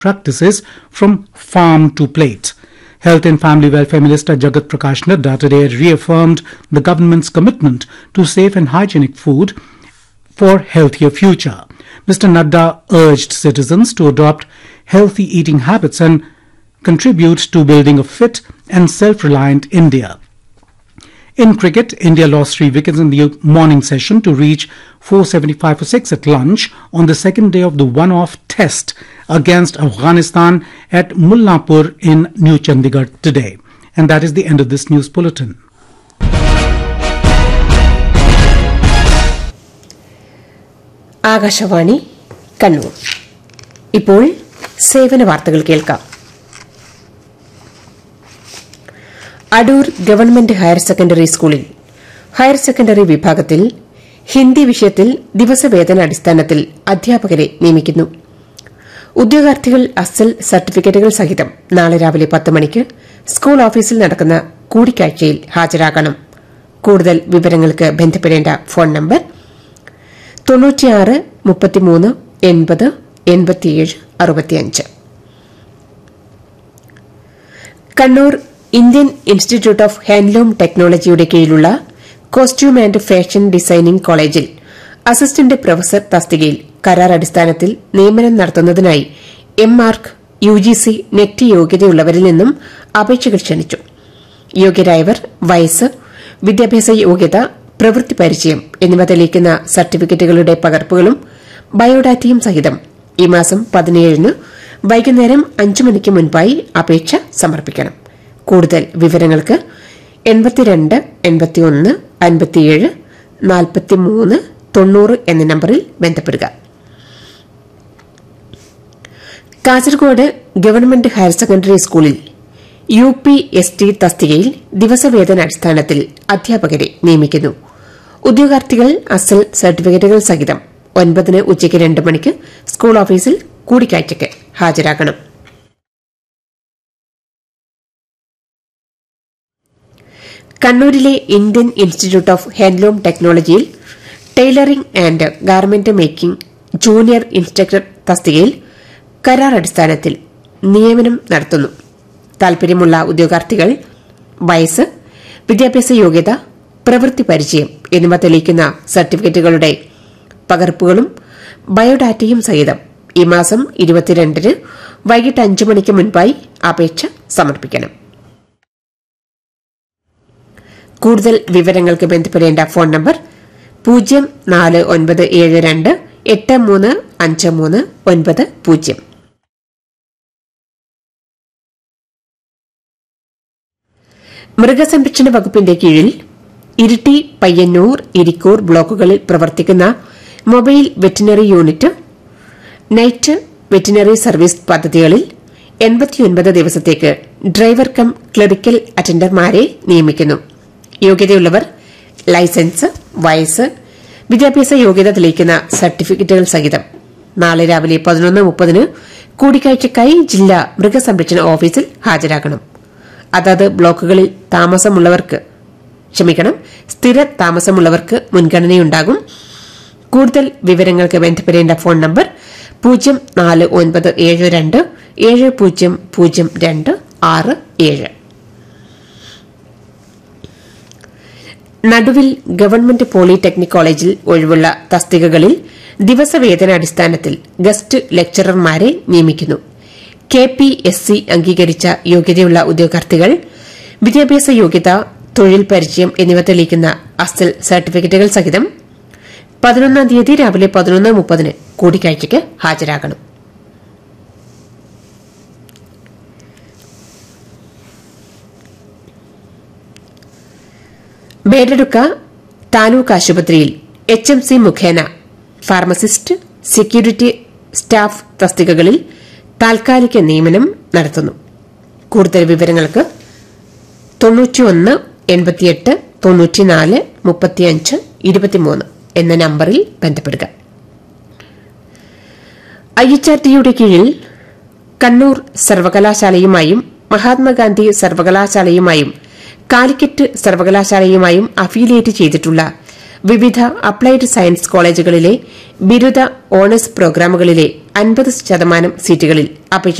practices from farm to plate. Health and Family Welfare Minister Jagat Prakash Nadda today reaffirmed the government's commitment to safe and hygienic food for healthier future. Mr. Nadda urged citizens to adopt healthy eating habits and contribute to building a fit and self-reliant India. In cricket, India lost three wickets in the morning session to reach 475 for 6 at lunch on the second day of the one-off test against Afghanistan at Mullapur in New Chandigarh today. And that is the end of this news bulletin. Akashvani Kannur ഇപ്പോൾ സേവന വാർത്തകൾ കേൾക്കാം Adoor government higher secondary സ്കൂളിൽ higher secondary വിഭാഗത്തിൽ ഹിന്ദി വിഷയത്തിൽ ദിവസവേതന അടിസ്ഥാനത്തിൽ അധ്യാപകരെ നിയമിക്കുന്നു ഉദ്യോഗാർത്ഥികൾ അസൽ സർട്ടിഫിക്കറ്റുകൾ സഹിതം നാളെ രാവിലെ പത്ത് മണിക്ക് സ്കൂൾ ഓഫീസിൽ നടക്കുന്ന കൂടിക്കാഴ്ചയിൽ ഹാജരാകണം കൂടുതൽ വിവരങ്ങൾക്ക് ബന്ധപ്പെടേണ്ട ഫോൺ നമ്പർ തൊണ്ണൂറ്റിയാറ് മുപ്പത്തിമൂന്ന് എൺപത് എൺപത്തിയേഴ് അറുപത്തിയഞ്ച് Kannur Indian institute of handloom ടെക്നോളജിയുടെ കീഴിലുള്ള കോസ്റ്റ്യൂം ആൻഡ് ഫാഷൻ ഡിസൈനിംഗ് കോളേജിൽ അസിസ്റ്റന്റ് പ്രൊഫസർ തസ്തികയിൽ കരാർ അടിസ്ഥാനത്തിൽ നിയമനം നടത്തുന്നതിനായി M mark U G C NET യോഗ്യതയുള്ളവരിൽ നിന്നും അപേക്ഷകൾ ക്ഷണിച്ചു യോഗ്യരായവർ വയസ്സ് വിദ്യാഭ്യാസ യോഗ്യത പ്രവൃത്തി പരിചയം എന്നിവ തെളിയിക്കുന്ന സർട്ടിഫിക്കറ്റുകളുടെ പകർപ്പുകളും ബയോഡാറ്റയും സഹിതം ഈ മാസം പതിനേഴിന് വൈകുന്നേരം അഞ്ചു മണിക്ക് മുൻപായി അപേക്ഷ സമർപ്പിക്കണം കൂടുതൽ വിവരങ്ങൾക്ക് എൺപത്തിരണ്ട് എൺപത്തിയൊന്ന് അൻപത്തിയേഴ് നാൽപ്പത്തിമൂന്ന് തൊണ്ണൂറ് എന്ന നമ്പറിൽ ബന്ധപ്പെടുക കാസർഗോഡ് ഗവൺമെന്റ് ഹയർ സെക്കൻഡറി സ്കൂളിൽ യു പി എസ് ടി തസ്തികയിൽ ദിവസവേതന അടിസ്ഥാനത്തിൽ അധ്യാപകരെ നിയമിക്കുന്നു ഉദ്യോഗാർത്ഥികൾ അസൽ സർട്ടിഫിക്കറ്റുകൾ സഹിതം ഒൻപതിന് ഉച്ചയ്ക്ക് രണ്ട് മണിക്ക് സ്കൂൾ ഓഫീസിൽ കൂടിക്കാഴ്ചയ്ക്ക് ഹാജരാകണം കണ്ണൂരിലെ ഇന്ത്യൻ ഇൻസ്റ്റിറ്റ്യൂട്ട് ഓഫ് ഹാൻഡ്ലൂം ടെക്നോളജിയിൽ tailoring and garment making junior instructor തസ്തികയിൽ കരാർ അടിസ്ഥാനത്തിൽ നിയമനം നടത്തുന്നു താൽപര്യമുള്ള ഉദ്യോഗാർത്ഥികൾ വയസ്സ് വിദ്യാഭ്യാസ യോഗ്യത പ്രവൃത്തി പരിചയം എന്നിവ തെളിയിക്കുന്ന സർട്ടിഫിക്കറ്റുകളുടെ പകർപ്പുകളും ബയോഡാറ്റയും സഹിതം ഈ മാസം ഇരുപത്തിരണ്ടിന് വൈകിട്ട് അഞ്ചു മണിക്ക് മുൻപായി അപേക്ഷ സമർപ്പിക്കണം കൂടുതൽ വിവരങ്ങൾക്ക് ബന്ധപ്പെടേണ്ട ഫോൺ നമ്പർ പൂജ്യം നാല് ഒൻപത് ഏഴ് രണ്ട് എട്ട് മൂന്ന് അഞ്ച് മൂന്ന് ഒൻപത് പൂജ്യം മൃഗസംരക്ഷണ വകുപ്പിന്റെ കീഴിൽ ഇരിട്ടി പയ്യന്നൂർ ഇരിക്കൂർ ബ്ലോക്കുകളിൽ പ്രവർത്തിക്കുന്ന mobile veterinary unit night veterinary service പദ്ധതികളിൽ എൺപത്തിയൊൻപത് ദിവസത്തേക്ക് ഡ്രൈവർ കം ക്ലറിക്കൽ അറ്റൻഡർമാരെ നിയമിക്കുന്നു യോഗ്യതയുള്ളവർ ലൈസൻസ് വയസ്സ് വിദ്യാഭ്യാസ യോഗ്യത തെളിയിക്കുന്ന സർട്ടിഫിക്കറ്റുകൾ സഹിതം നാളെ രാവിലെ പതിനൊന്ന് മുപ്പതിന് കൂടിക്കാഴ്ചക്കായി ജില്ലാ മൃഗസംരക്ഷണ ഓഫീസിൽ ഹാജരാകണം അതത് ബ്ലോക്കുകളിൽ താമസമുള്ളവർക്ക് ക്ഷമിക്കണം സ്ഥിര താമസമുള്ളവർക്ക് മുൻഗണനയുണ്ടാകും കൂടുതൽ വിവരങ്ങൾക്ക് ബന്ധപ്പെടേണ്ട ഫോൺ നമ്പർ പൂജ്യം നാല് ഒൻപത് ഏഴ് രണ്ട് ഏഴ് പൂജ്യം പൂജ്യം രണ്ട് ആറ് ഏഴ് നടുവിൽ ഗവൺമെന്റ് പോളിടെക്നിക് കോളേജിൽ ഒഴിവുള്ള തസ്തികകളിൽ ദിവസവേതന അടിസ്ഥാനത്തിൽ ഗസ്റ്റ് ലെക്ചറർമാരെ നിയമിക്കുന്നു കെ പി എസ് സി അംഗീകരിച്ച യോഗ്യതയുള്ള ഉദ്യോഗാർത്ഥികൾ വിദ്യാഭ്യാസ യോഗ്യത തൊഴിൽ പരിചയം എന്നിവ തെളിയിക്കുന്ന അസൽ സർട്ടിഫിക്കറ്റുകൾ സഹിതം പതിനൊന്നാം തീയതി രാവിലെ പതിനൊന്ന് മുപ്പതിന് കൂടിക്കാഴ്ചയ്ക്ക് ഹാജരാകണം ബേഡെടുക്ക താലൂക്ക് ആശുപത്രിയിൽ എച്ച് എം സി മുഖേന ഫാർമസിസ്റ്റ് സെക്യൂരിറ്റി സ്റ്റാഫ് തസ്തികകളിൽ താൽക്കാലിക നിയമനം നടത്തുന്നു കൂടുതൽ വിവരങ്ങൾക്ക് തൊണ്ണൂറ്റിയൊന്ന് എൺപത്തിയെട്ട് തൊണ്ണൂറ്റിനാല് മുപ്പത്തിയഞ്ച് ഇരുപത്തിമൂന്ന് എന്ന നമ്പറിൽ ബന്ധപ്പെടുക ഐ എച്ച് ആർ ടിയുടെ കീഴിൽ കണ്ണൂർ സർവകലാശാലയുമായും മഹാത്മാഗാന്ധി സർവകലാശാലയുമായും കാലിക്കറ്റ് സർവകലാശാലയുമായും അഫിലിയേറ്റ് ചെയ്തിട്ടുള്ള വിവിധ അപ്ലൈഡ് സയൻസ് കോളേജുകളിലെ ബിരുദ ഓണേഴ്സ് പ്രോഗ്രാമുകളിലെ അൻപത് ശതമാനം സീറ്റുകളിൽ അപേക്ഷ